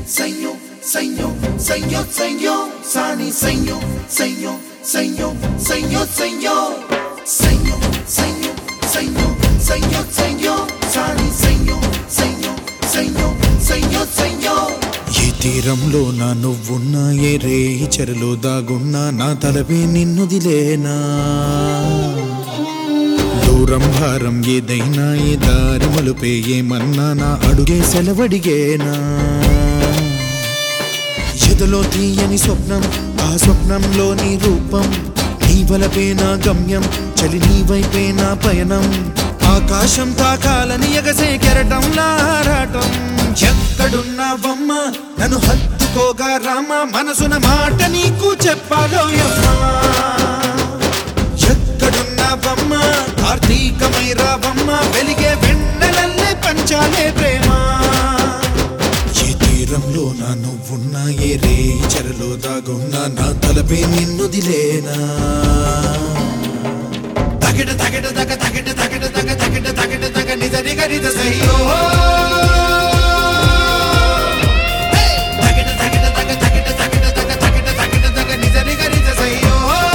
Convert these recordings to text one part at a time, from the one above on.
Senhor, Senhor, Senhor, Senhor, Sani, Senhor, Senhor, Senhor, Senhor, Senhor, Senhor, Senhor, Senhor, Senhor, Senhor, Sani, Senhor, Senhor, Senhor, Senhor, Senhor. ఈ తీరంలో నా నువ్వున్నా ఏ రేయి చెరలో దాగున్నా నా తలపే నిన్నుదిలేనా దూరం భారం ఏదైనా ఏ దారి మలుపే ఏమన్నా నా అడుగే సెలవడిగేనా ఎదలో తీయని స్వప్నం ఆ స్వప్నంలో నీ రూపం నీ వలపే నా గమ్యం చలి నీ వైపే నా పయనం ఆకాశం తాకాలని ఎగసే కెరటం లారాటం ఎక్కడున్నావమ్మ నన్ను హత్తుకోగా రామ మనసున మాట నీకు చెప్పాలో అమ్మా ఎక్కడున్నావమ్మ కార్తీకమై రావమ్మ వెలిగే వెన్నెలల్లే పంచాలే ప్రేమ ఏ తీరంలో నా నువ్వున్నా ఏ రే చెరలో దాగున్నా నా తలపే నిన్నుదిలేనా తగిట తగిట తగ తగిట తగిట తగ తగిట తగిట తగ నిజ నిగ నిజ సయ్యో తగిట తగిట తగ తగిట తగిట తగ తగిట తగిట తగ నిజ నిగ నిజ సయ్యో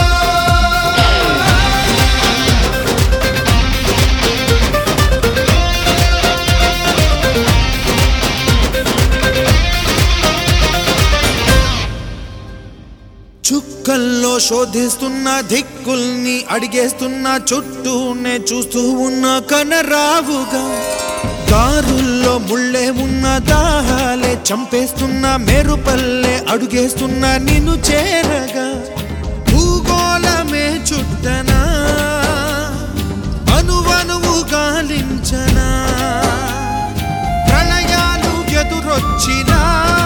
చుక్కల్లో శోధిస్తున్న దిక్కుల్ని అడిగేస్తున్న చుట్టూనే చూస్తూ ఉన్న కనరావుగా కారుల్లో ముళ్ళే ఉన్న దాహాలే చంపేస్తున్న మెరుపల్లే అడుగేస్తున్న నిన్ను చేరగా భూగోళమే చుట్టనా అనువనువు గాలించనా ప్రళయాలు ఎదురొచ్చినా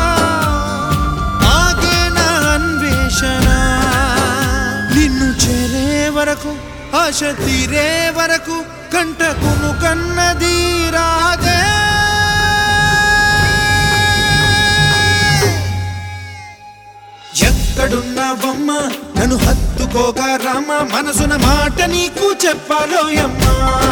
ఆగేన అన్వేషణ నిన్ను చేరే వరకు ఆశ తీరే వరకు కంటకును కన్నది రాదే ఎక్కడున్నావమ్మ నన్ను హత్తుకోగా రామ మనసున మాట నీకు చెప్పాలో అమ్మా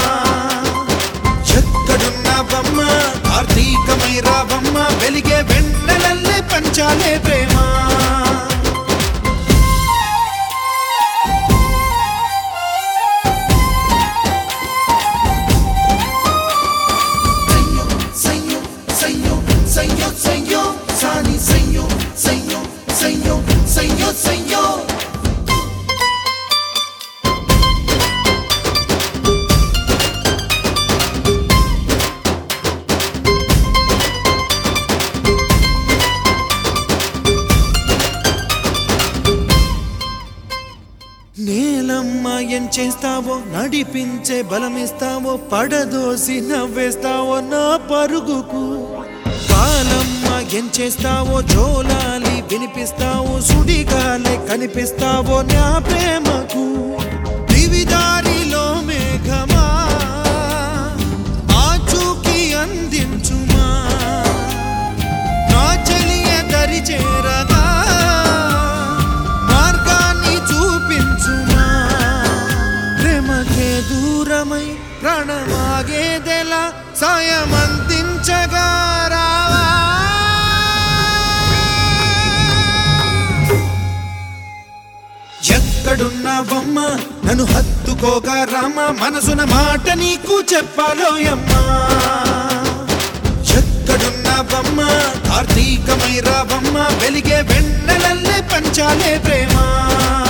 ఎక్కడున్నావమ్మ కార్తీకమై రావమ్మ వెలిగే వెన్నెలల్లే పంచాలే ప్రేమ Senhor, Senhor, Senhor, Senhor, Senhor, Sani, Senhor, Senhor, Senhor, Senhor, Senhor. నేలమ్మ ఏం చేస్తావో నడిపించే బలమిస్తావో పడదోసి నవ్వేస్తావో నా పరుగుకు కాలమ్మ ఏం చేస్తావో జోలాలి వినిపిస్తావో సుడిగాలే కనిపిస్తావో నా ప్రేమకు దివిదారిలో మేఘమా ఆచూకి అందించుమా నా చెలియ దరి చేరగా మార్గాన్ని చూపించుమా ప్రేమకే దూరమై ప్రాణమాగేదెలా సాయం అందించగా రావా ఎక్కడున్నావమ్మ నన్ను హత్తుకోగా రామ మనసున మాట నీకు చెప్పాలో అమ్మా ఎక్కడున్నావమ్మ కార్తీకమై రావమ్మ వెలిగే వెన్నెలల్లే పంచాలే ప్రేమ